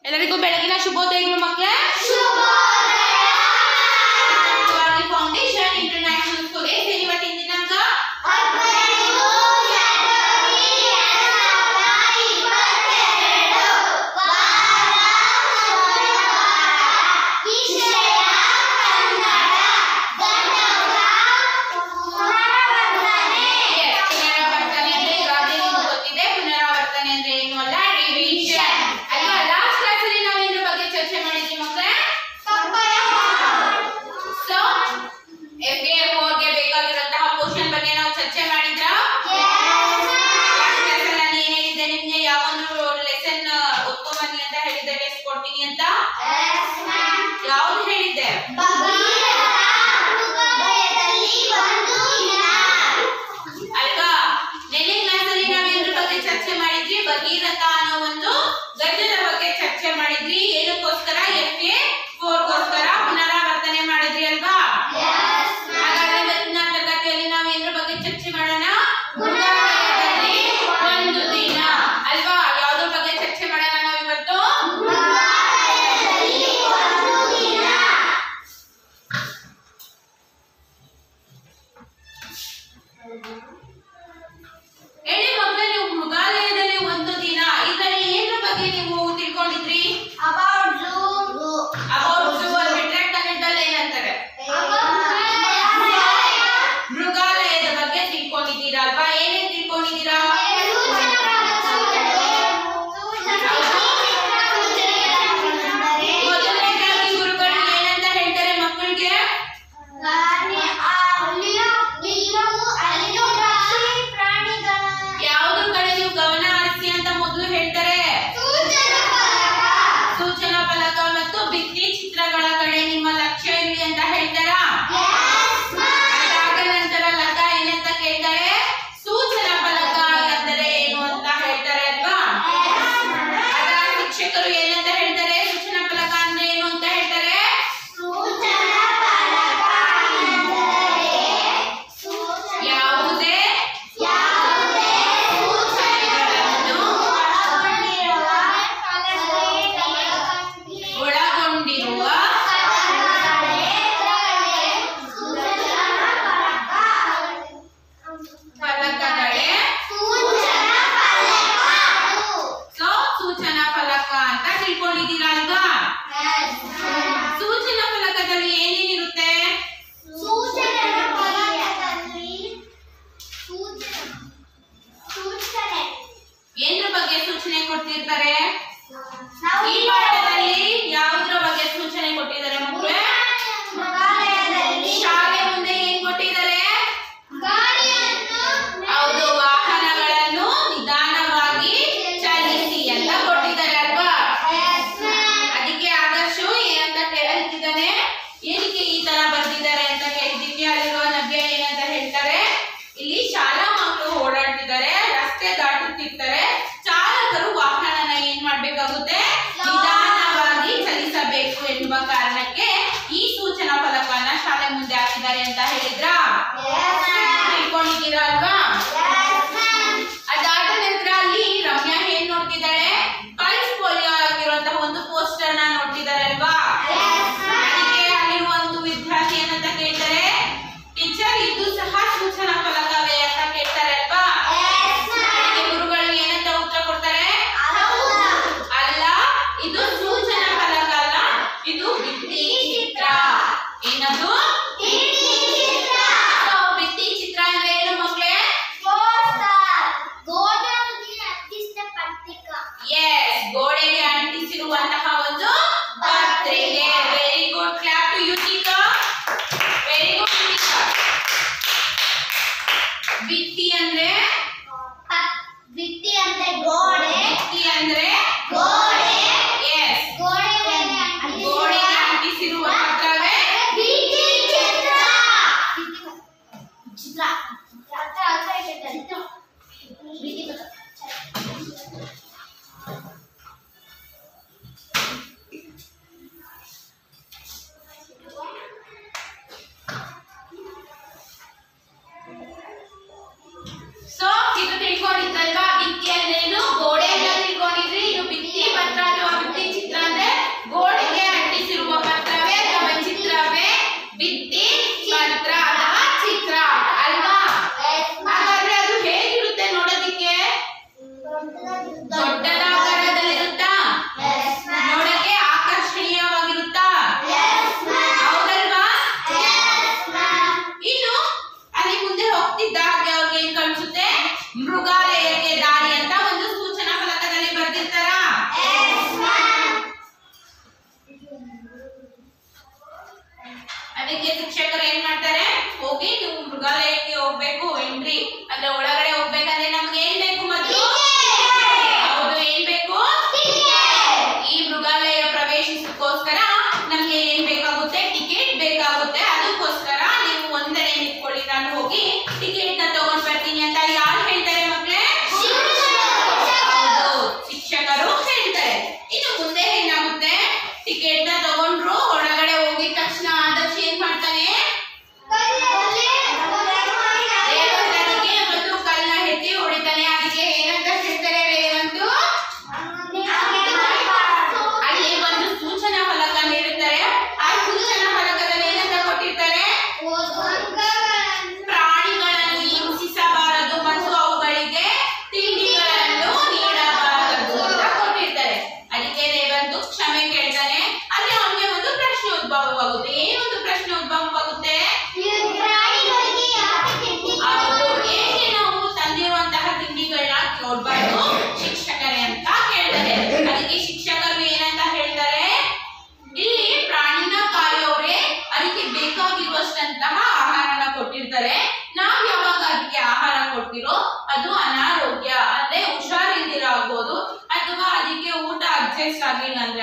ಎಲ್ಲರಿಗೂ ಬೆಳಗಿನ ಶುಭೋದಯಗಳು ಮಕ್ಕಳೇ ಫೌಂಡೇಶನ್ ಇಂಟರ್ನ್ಯಾಷನಲ್ ಸ್ಕೂಲ್ ಏನ್ ಇವತ್ತಿನ ದಿನಾಂಕ Yes, ಪುನರಾವರ್ತನೆ ಅಂದ್ರೆ ಈಗಾಗಲೇ ನಿಮ್ಗೆ ಗೊತ್ತಿದೆ ಪುನರಾವರ್ತನೆ ಅಂದ್ರೆ ಏನು ಅಲ್ಲ ರಿವಿಷನ್ ಅಲ್ವಾ ಲಾಸ್ಟ್ ಕ್ಲಾಸ್ ಅಲ್ಲಿ ನಾವು ಇದ್ರ ಬಗ್ಗೆ ಚರ್ಚೆ ಮಾಡಿದ್ವಿ ಮಕ್ಕಳೇ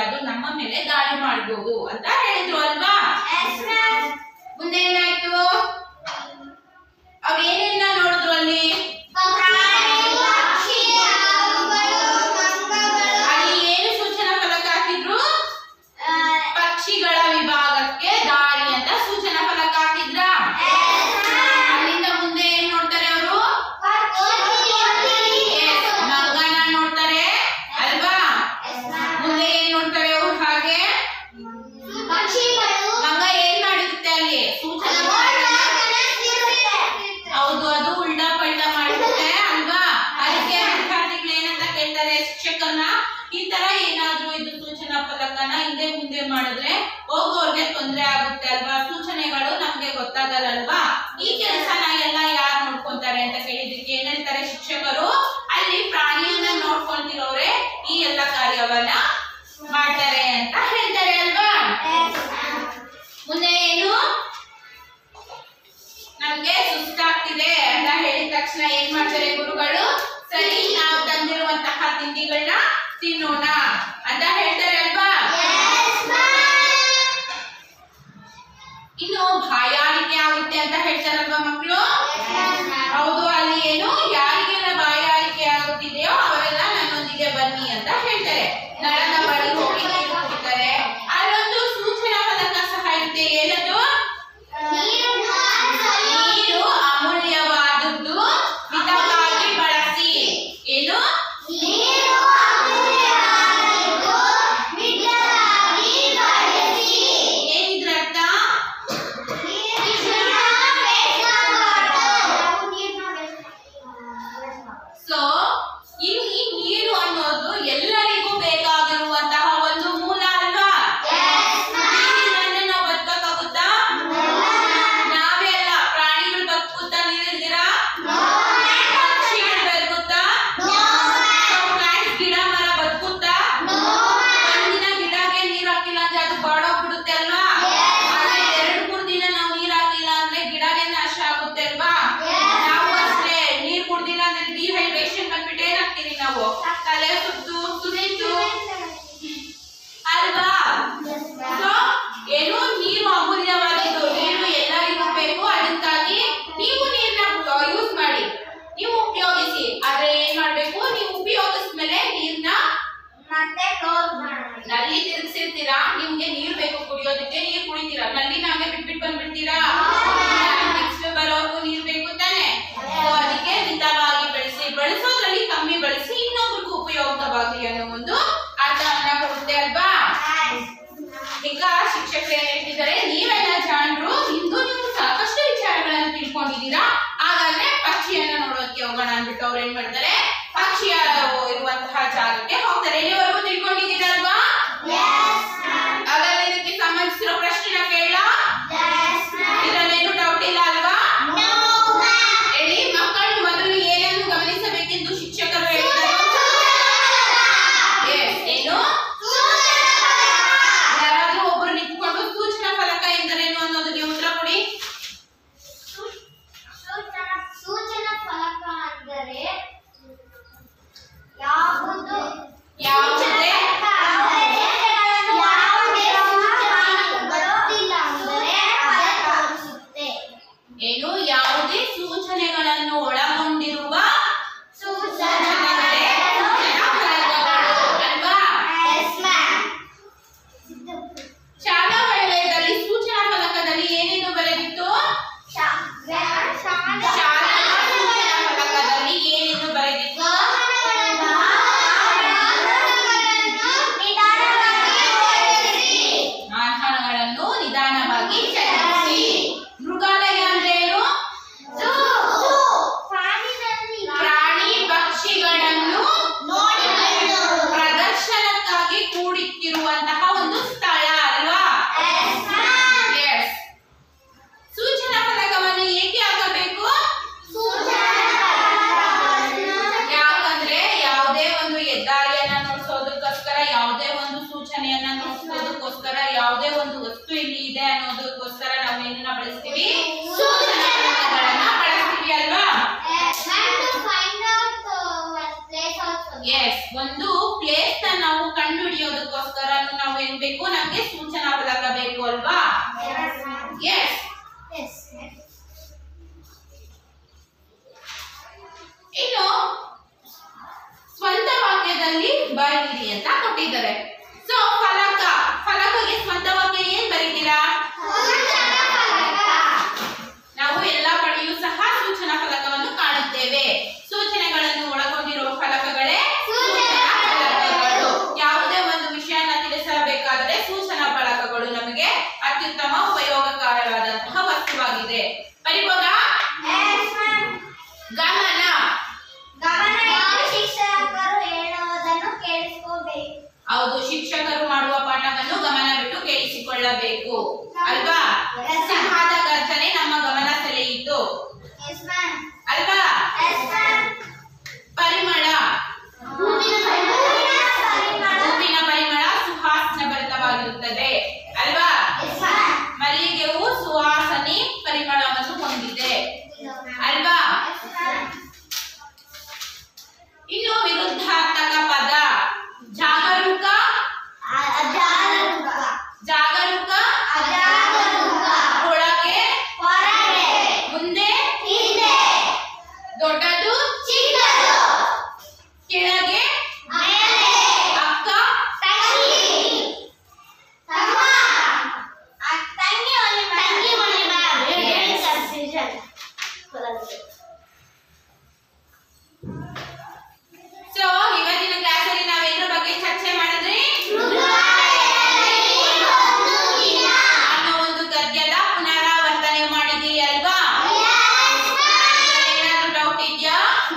ಅದು ನಮ್ಮ ಮೇಲೆ ದಾಳಿ ಮಾಡಬಹುದು ಅಂತ ಹೇಳಿದ್ರು ಅಲ್ವಾ ಮುಂದೆ ಏನಾಯ್ತು ಅವ್ರು ಏನೆಲ್ಲ ನೋಡಿದ್ರು ಅಲ್ಲಿ ಅಲ್ಲಿ ಏನು ಸೂಚನಾ ಫಲಕ ಹಾಕಿದ್ರು ಪಕ್ಷಿಗಳ ವಿಭಾಗಕ್ಕೆ ದಾಳಿ ಅಂತ ಸೂಚನಾ ಫಲಕ ಹಾಕಿದ್ರ ಅಲ್ಲಿಂದ ಮುಂದೆ ಏನ್ ನೋಡ್ತಾರೆ ಅವರು ಮಂಗನ ನೋಡ್ತಾರೆ ಅಲ್ವಾ ಮುಂದೆ ಏನ್ ನೋಡ್ತಾರೆ ಅವ್ರು ಹಾಗೆ ಮಂಗ ಏನ್ ಮಾಡಿರುತ್ತೆ ಅಲ್ಲಿ ಸೂಚನಾ ಫಲಕನ ಹೌದು ಅದು ಉಲ್ಟಾ ಪಲ್ಟಾ ಮಾಡುತ್ತೆ ಅಲ್ವಾ ಅದಕ್ಕೆ ವಿದ್ಯಾರ್ಥಿಗಳು ಏನಂತ ಕೇಳ್ತಾರೆ ಶಿಕ್ಷಕರನ್ನ ಈ ತರ ಏನಾದ್ರೂ ಇದು ಸೂಚನಾ ಫಲಕನ ಹಿಂದೆ ಮುಂದೆ ಮಾಡಿದ್ರೆ ಹೋಗೋರ್ಗೆ ತೊಂದ್ರೆ ಆಗುತ್ತೆ ಅಲ್ವಾ ಸೂಚನೆಗಳು ನಮ್ಗೆ ಗೊತ್ತಾಗಲ್ಲ ಅಲ್ವಾ ಈ ಕೆಲಸನ ಎಲ್ಲ ಯಾರು ನೋಡ್ಕೊಂತಾರೆ ಅಂತ ಕೇಳಿದಕ್ಕೆ ಏನ್ ಹೇಳ್ತಾರೆ ಶಿಕ್ಷಕರು ಅಲ್ಲಿ ಪ್ರಾಣಿಯನ್ನ ನೋಡ್ಕೊಂತಿರೋರೆ ಈ ಎಲ್ಲ ಕಾರ್ಯವನ್ನ ಮಾಡ್ತಾರೆ ಅಂತ ಹೇಳ್ತಾರೆ ಅಲ್ವಾ ಮುಂದೆ ಏನು ನಮ್ಗೆ ಸುಸ್ತಾಗ್ತಿದೆ ಅಂತ ಹೇಳಿದ ತಕ್ಷಣ ಏನ್ ಮಾಡ್ತಾರೆ ಗುರುಗಳು ಸರಿ ನಾವು ತಂದಿರುವಂತಹ ತಿಂಡಿಗಳನ್ನ ತಿನ್ನೋಣ ಅಂತ ಹೇಳ್ತಾರೆ ಅಲ್ವಾ ಇನ್ನು ಬಾಯಾರಿಕೆ ಆಗುತ್ತೆ ಅಂತ ಹೇಳ್ತಾರಲ್ವಾ ಮಕ್ಕಳು ಹೌದು ಅಲ್ಲಿ ಏನು ಯಾರಿಗೆಲ್ಲ ಬಾಯಾರಿಕೆ ಆಗುತ್ತಿದೆಯೋ ಅವರೆಲ್ಲ ನನ್ನೊಂದಿಗೆ ಬನ್ನಿ ಅಂತ ಹೇಳ್ತಾರೆ ನಳದ ಬಳಿ ಹೋಗಿ ನೀರು ಕುಡಿತಾರೆ ಅಲ್ಲೊಂದು ಸೂಚನಾ ಫಲಕ ಸಹ ಇರುತ್ತೆ ಏನದು ನೀರು ಅಮೂಲ್ಯವಾದದ್ದು ಮಿತವಾಗಿ ಬಳಸಿ ಏನು ಏನಿದ್ರ ಅರ್ಥ ಸೊ ಇನ್ನು ಈ ನೀರು ಅನ್ನೋದು ಎಲ್ಲರಿಗೂ ಬೇಕಾಗಿರುವಂತಹ ಒಂದು ಮೂಲ ಅಲ್ವಾ ನೀರಿಲ್ಲದೆ ನಾವು ಬದುಕಕ್ಕಾಗುತ್ತಾ ನಾವೇ ಅಲ್ಲ ಪ್ರಾಣಿಗಳು ಬದುಕುತ್ತಾ ನೀರಿಲ್ದಿರಾ ಪಕ್ಷಿಗಳು ಬದುಕುತ್ತಾ ಪ್ಲಾಂಟ್ಸ್ ಗಿಡ ಮರ ಬದುಕುತ್ತಾ ಒಂದಿನ ಗಿಡಕ್ಕೆ ನೀರ್ ಹಾಕಿಲ್ಲ ಅಂದ್ರೆ ಅದು ಬಾಡೋಗ್ಬಿಡುತ್ತೆ ಅಲ್ವಾ ಆದ್ರೆ ಎರಡ್ ಮೂರ್ ದಿನ ನಾವು ನೀರ್ ಹಾಕಿಲ್ಲ ಅಂದ್ರೆ ಗಿಡಗೆ ನಾಶ ಆಗುತ್ತೆ ಅಲ್ವಾ ನಾವು ಅಷ್ಟೇ ನೀರ್ ಕುಡ್ದಿಲ್ಲ ಅಂದ್ರೆ ಡಿಹೈಡ್ರೇಷನ್ ಬಂದ್ಬಿಟ್ಟು ಏನಾಗ್ತೀವಿ ನಾವು ತಲೆ ಸುತ್ತು ಸುತ್ತು ಅಲ್ವಾ ಸೊ ಏನು ನೀರು ಅಮೂಲ್ಯವಾದದ್ದು ನೀರು ಎಲ್ಲರಿಗೂ ಬೇಕು ಅದಕ್ಕಾಗಿ ನೀವು ನೀರ್ನ ಯೂಸ್ ಮಾಡಿ ನೀವು ಉಪಯೋಗಿಸಿ ಆದ್ರೆ ಏನ್ ಮಾಡ್ಬೇಕು ನೀವು ಉಪಯೋಗಿಸ್ಮೇಲೆ ನೀರ್ನ ನಲ್ಲಿ ತಿರುಗಿಸಿರ್ತೀರಾ ನಿಮ್ಗೆ ನೀರ್ ಬೇಕು ಕುಡಿಯೋದಕ್ಕೆ ನೀರ್ ಕುಡಿತೀರಾ ನಲ್ಲಿ ನಾವೇ ಬಿಟ್ಬಿಟ್ಟು ಬಂದ್ಬಿಡ್ತೀರಾ ನೆಕ್ಸ್ಟ್ ಬರೋರ್ಗು ನೀರ್ ಬೇಕು ತಾನೆ So ಅದಕ್ಕೆ ಮಿತವಾಗಿ ಬಳಸಿ ಬಳಸೋದ್ರಲ್ಲಿ ಕಮ್ಮಿ ಬಳಸಿ ಇನ್ನೊಬ್ರಿಗೂ ಉಪಯೋಗವಾಗಲಿ ಅನ್ನೋ ಒಂದು ಅರ್ಥವನ್ನ ಕೊಡುತ್ತೆ ಅಲ್ವಾ ಈಗ ಶಿಕ್ಷಕರು ಏನ್ ಹೇಳ್ತಿದ್ದಾರೆ ನೀವೆಲ್ಲ ಜಾಣರು ಇಂದು ನೀವು ಸಾಕಷ್ಟು ವಿಚಾರಗಳನ್ನು ತಿಳ್ಕೊಂಡಿದ್ದೀರಾ ಹಾಗಾದ್ರೆ ಪಕ್ಷಿಯನ್ನ ನೋಡೋದಕ್ಕೆ ಹೋಗೋಣ ಅಂದ್ಬಿಟ್ಟು ಅವ್ರು ಏನ್ ಮಾಡ್ತಾರೆ ಪಕ್ಷಿಯ ಇರುವಂತಹ ಜಾಗಕ್ಕೆ ಹೋಗ್ತಾರೆ ಇಲ್ಲಿವರೆಗೂ ತಿಳ್ಕೊಂಡಿದ್ದೀರಲ್ವಾ ಹಾಗಾದ್ರೆ ಇದಕ್ಕೆ ಸಂಬಂಧಿಸಿರೋ ಪ್ರಶ್ನೆನ ಕೇಳ ಇದರಲ್ಲೇನು ಡೌಟ್ ಇಲ್ಲ ಅಲ್ವಾ ಹೇಳಿ ಮಕ್ಕಳು ಮೊದಲು ಏನನ್ನು ಗಮನಿಸಬೇಕೆಂದು ಶಿಕ್ಷಕರು ಹೇಳ್ತಾರೆ Yes, ಏನು ಯಾರಾದ್ರೂ ಒಬ್ರು ನಿಂತ್ಕೊಂಡು ಸೂಚನಾ ಫಲಕ ಎಂದರೇನು ಅನ್ನೋದಕ್ಕೆ ಉತ್ತರ ಕೊಡಿ ಸೂಚನಾ ಫಲಕ ಅಂದರೆ ಯಾವುದು ಯಾವುದೇ ಯಾವುದೇ ಸೂಚನೆಗಳು ಬರುತ್ತಿಲ್ಲ ಅಂದರೆ ಅದೇ ತೋರಿಸುತ್ತೆ ಏನು ಯಾವುದೇ ಸೂಚನೆಗಳನ್ನು ಒಳಗೊಂಡಿರುವ ಸೂಚನೆಗಳೇ ಸೂಚನಾ ಫಲಕಗಳು ಅಲ್ವಾ ಶಾಲಾ ವಲಯದಲ್ಲಿ ಸೂಚನಾ ಫಲಕದಲ್ಲಿ ಏನೇನು ಬರೆದಿತ್ತು ಶಾಲಾ ಸೂಚನಾ ಫಲಕದಲ್ಲಿ ಏನೇನು ಬರೆದಿತ್ತು ಆಹಾರಗಳನ್ನು ನಿಧಾನವಾಗಿ ಚಲಿಸಿ ಮೃಗಾಲಯ ಅಂದ್ರೆ ಏನು ಪ್ರಾಣಿ ಪಕ್ಷಿಗಳನ್ನು ಪ್ರದರ್ಶನಕ್ಕಾಗಿ ಕೂಡಿಟ್ಟಿರುವಂತಹ ಒಂದು ಸ್ಥಳ ಅಲ್ವಾ Yes. ಸೂಚನಾ ಫಲಕವನ್ನು ಏಕೆ ಹಾಕಬೇಕು ಯಾಕಂದ್ರೆ ಯಾವುದೇ ಒಂದು ಹೆದ್ದಾರಿಯನ್ನ ನೋಡ್ಸೋದಕ್ಕೋಸ್ಕರ ಯಾವುದೇ ಒಂದು ಸೂಚನೆಯನ್ನ ನೋಡ್ಸೋದಕ್ಕೋಸ್ಕರ ಯಾವುದೇ ಒಂದು ವಸ್ತು ಇಲ್ಲಿ ಇದೆ ಅನ್ನೋದಕ್ಕೋಸ್ಕರ ನಾವು ಏನನ್ನ ಬಳಸ್ತೀವಿ ಸೂಚನಾ ಫಲಕಗಳನ್ನ ಬಳಸ್ತೀವಿ ಅಲ್ವಾ ಎಸ್ ಒಂದು ಪ್ಲೇಸ್ ನ ನಾವು ಕಂಡುಹಿಡಿಯೋದಕ್ಕೆ ಬರೆಯೋದಕ್ಕೋಸ್ಕರ ನಾವು ಏನ್ ಬೇಕು ನಮ್ಗೆ ಸೂಚನಾ ಫಲಕ ಬೇಕು ಅಲ್ವಾ ಎಸ್ Yes. ಇನ್ನು ಸ್ವಂತ ವಾಕ್ಯದಲ್ಲಿ ಬರೀರಿ ಅಂತ ಕೊಟ್ಟಿದ್ದಾರೆ ಸೊ ಫಲಕ ಫಲಕಗೆ ಸ್ವಂತ ವಾಕ್ಯ ಏನ್ ಬರೀತೀರಾ ನಾವು ಎಲ್ಲಾ ಕಡೆಯೂ ಸಹ ಸೂಚನಾ ಫಲಕವನ್ನು ಕಾಣುತ್ತೇವೆ ಸೂಚನೆಗಳನ್ನು ಒಳಗೊಂಡಿರುವ ಫಲಕಗಳೇ ಸೂಚನಾ ಫಲಕಗಳು ಯಾವುದೇ ಒಂದು ವಿಷಯನ ತಿಳಿಸಬೇಕಾದರೆ ಸೂಚನಾ ಫಲಕಗಳು ನಮಗೆ ಅತ್ಯುತ್ತಮ ಉಪಯೋಗಕಾರವಾದಂತಹ ವಸ್ತುವಾಗಿದೆ ಬರಿಬೋದಾ ಗಮನ ಶಿಕ್ಷಕರು ಹೇಳುವುದನ್ನು ಕೇಳಿಸ್ಕೋಬೇಕು ಹೌದು ಶಿಕ್ಷಕರು ಮಾಡುವ ಪಾಠವನ್ನು ಗಮನವಿಟ್ಟು ಕೇಳಿಸಿಕೊಳ್ಳಬೇಕು ಅಲ್ವಾ Yes, ma'am. ಸಿಂಹದ ಗರ್ಜನೆ ನಮ್ಮ ಗಮನ ಸೆಳೆಯಿತು ಎಸ್ ಮ್ಯಾಮ್ ಅಲ್ವಾ ಎಸ್ ಮ್ಯಾಮ್ ಪರಿಮಳ ಹೂವಿನ ಪರಿಮಳ ಹೂವಿನ ಪರಿಮಳ ಸುವಾಸನೆ ಭರಿತವಾಗಿರುತ್ತದೆ ಅಲ್ವಾ ಎಸ್ ಮ್ಯಾಮ್ ಮಲ್ಲಿಗೆವು ಸುವಾಸನೆ ಪರಿಮಳವನ್ನು ಹೊಂದಿದೆ ಅಲ್ವಾ ಎಸ್ ಮ್ಯಾಮ್ ಇನ್ನು ವಿರುದ್ಧಾರ್ಥಕ ಪದ ಜಾಗರೂಕ ಅಜಾಗರೂಕ ಜಾಗರೂಕ ಅಜಾಗರೂಕ ಒಳಗೆ ಹೊರಗೆ ಮುಂದೆ ಹಿಂದೆ ದೊಡ್ಡದು ಚಿಕ್ಕದು ಕೆಳಗೆ ಮೇಲೆ ಅಕ್ಕ ತಂಗಿ ತಮ್ಮ ಅ- ತಂಗಿ ಒಲಿ ತಂಗಿ ಒಲಿ ಮ್ಯಾಮ್ ಕನ್ಫ್ಯೂಷನ್ ಸೊ ಇವತ್ತಿನ ಕ್ಲಾಸಲ್ಲಿ ನಾವೇದ್ರ ಬಗ್ಗೆ ಚರ್ಚೆ ಮಾಡಿದ್ರಿ ಅನ್ನೋ ಒಂದು ಗದ್ಯದ ಪುನರಾವರ್ತನೆ ಮಾಡಿದ್ದೀರಿ ಅಲ್ವಾ ಏನಾದ್ರು ಡೌಟ್ ಇದೆಯಾ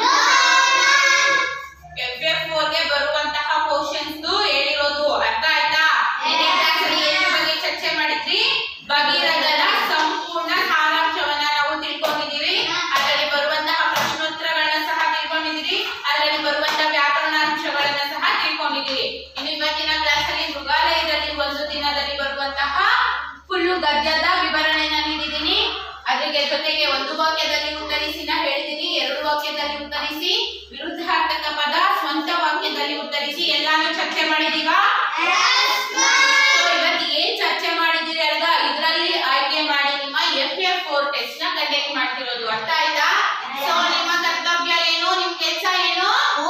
ಎಫ್ ಎಫ್ ಗೆ ಬರುವಂತಹ ಕ್ವಶನ್ಸ್ ಹೇಳಿರೋದು ಅರ್ಥ ಆಯ್ತಾ ನಿನ್ನೆ ಕ್ಲಾಸಲ್ಲಿ ಏದ್ರ ಬಗ್ಗೆ ಚರ್ಚೆ ಮಾಡಿದ್ರಿ ಭಗೀರಥನ ಸಂಪೂರ್ಣ ಸಾರಾಂಶವನ್ನ ನಾವು ತಿಳ್ಕೊಂಡಿದ್ದೀವಿ ಅದರಲ್ಲಿ ಬರುವಂತಹ ಪ್ರಶ್ನೋತ್ತರಗಳನ್ನ ಸಹ ತಿಳ್ಕೊಂಡಿದ್ದೀರಿ ಅದರಲ್ಲಿ ಬರುವಂತಹ ವ್ಯಾಕರಣಾಂಶಗಳನ್ನ ಸಹ ತಿಳ್ಕೊಂಡಿದ್ದೀರಿ ಇನ್ನು ಇವತ್ತಿನ ಕ್ಲಾಸಲ್ಲಿ ಮೃಗಾಲಯದಲ್ಲಿ ಒಂದು ದಿನದಲ್ಲಿ ಬರುವಂತಹ ಫುಲ್ಲು ಗದ್ಯದ ವಿವರಣೆನ ನೀಡಿದ್ದೀನಿ ಅದಕ್ಕೆ ಜೊತೆಗೆ ಒಂದು ವಾಕ್ಯದಲ್ಲಿ ಉತ್ತರಿಸಿ ನಾ ಹೇಳಿದ್ದೀನಿ ಎರಡು ವಾಕ್ಯದಲ್ಲಿ ಉತ್ತರಿಸಿ ವಿರುದ್ಧಾರ್ಥಕ ಪದ ಸ್ವಂತ ವಾಕ್ಯದಲ್ಲಿ ಉತ್ತರಿಸಿ ಎಲ್ಲಾನು ಚರ್ಚೆ ಮಾಡಿದೀವಾ So, ಇವತ್ತು ಏನ್ ಚರ್ಚೆ ಮಾಡಿದಿರಿ ಅಲ್ವಾ ಇದರಲ್ಲಿ ಆಯ್ಕೆ ಮಾಡಿ ನಿಮ್ಮ ಎಫ್ ಎಫ್ ಫೋರ್ ಟೆಸ್ಟ್ ನ ಕಂಡಕ್ಟ್ ಮಾಡ್ತಿರೋದು ಅರ್ಥ ಆಯ್ತಾ ಸೊ ನಿಮ್ಮ ಕರ್ತವ್ಯ ಏನು ನಿಮ್ ಕೆಲಸ ಏನು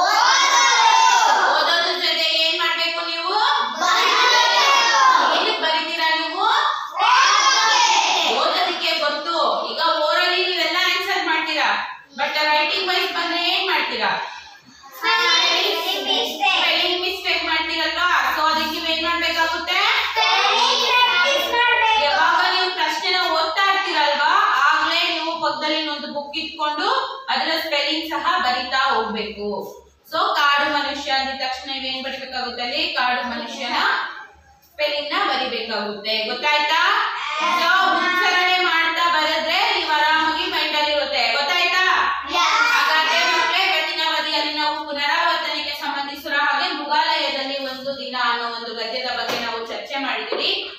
ಓದೋದ್ರ ಜೊತೆ ಏನ್ ಮಾಡ್ಬೇಕು ನೀವು ಏನಕ್ಕೆ ಬರೀತೀರಾ ನೀವು ಓದೋದಕ್ಕೆ ಗೊತ್ತು ಈಗ ಓರಲ್ಲಿ ನೀವೆಲ್ಲ ಆನ್ಸರ್ ಮಾಡ್ತೀರಾ ಬಟ್ ರೈಟಿಂಗ್ ವೈಸ್ ಬಂದ್ರೆ ಏನ್ ಮಾಡ್ತೀರಾ ಸ್ಪೆಲ್ಲಿಂಗ್ ಮಿಸ್ಟೇಕ್ ಮಾಡ್ತೀರಲ್ವಾ ಸೊ ಅದಕ್ಕೆ ನೀವು ಏನ್ ಮಾಡ್ಬೇಕಾಗುತ್ತೆ ಯಾವಾಗ ನೀವು ಪ್ರಶ್ನೆನ ಓದ್ತಾ ಇರ್ತೀರಲ್ವಾ ಆಗ್ಲೇ ನೀವು ಪಕ್ಕದಲ್ಲಿ ಒಂದು ಬುಕ್ ಇಟ್ಕೊಂಡು ಅದರ ಸ್ಪೆಲ್ಲಿಂಗ್ ಸಹ ಬರಿತಾ ಹೋಗ್ಬೇಕು ಸೊ ಕಾಡು ಮನುಷ್ಯ ಅಂದ ತಕ್ಷಣ ನೀವೇನ್ ಬರಿಬೇಕಾಗುತ್ತೆ ಅಲ್ಲಿ ಕಾಡು ಮನುಷ್ಯನ ಸ್ಪೆಲ್ಲಿಂಗ್ ನ ಬರಿಬೇಕಾಗುತ್ತೆ ಗೊತ್ತಾಯ್ತಾ ಸೊ ಉಚ್ಚಾರಣೆ ಮಾಡ್ತಾ ಬರೆದ್ರೆ ನೀವು ಆರಾಮಾಗಿ ಮೈಂಡ್ ಅಲ್ಲಿ ಇರುತ್ತೆ ಗೊತ್ತಾಯ್ತಾ ಹಾಗಾದ್ರೆ ಮಕ್ಕಳೇ ಇವತ್ತಿನ ಅವಧಿಯಲ್ಲಿ ನಾವು ಪುನರಾವರ್ತನೆಗೆ ಸಂಬಂಧಿಸಿರೋ ಹಾಗೆ ಮೃಗಾಲಯದಲ್ಲಿ ಒಂದು ದಿನ ಅನ್ನೋ ಒಂದು ಗದ್ಯದ ಬಗ್ಗೆ ನಾವು ಚರ್ಚೆ ಮಾಡಿದ್ವಿ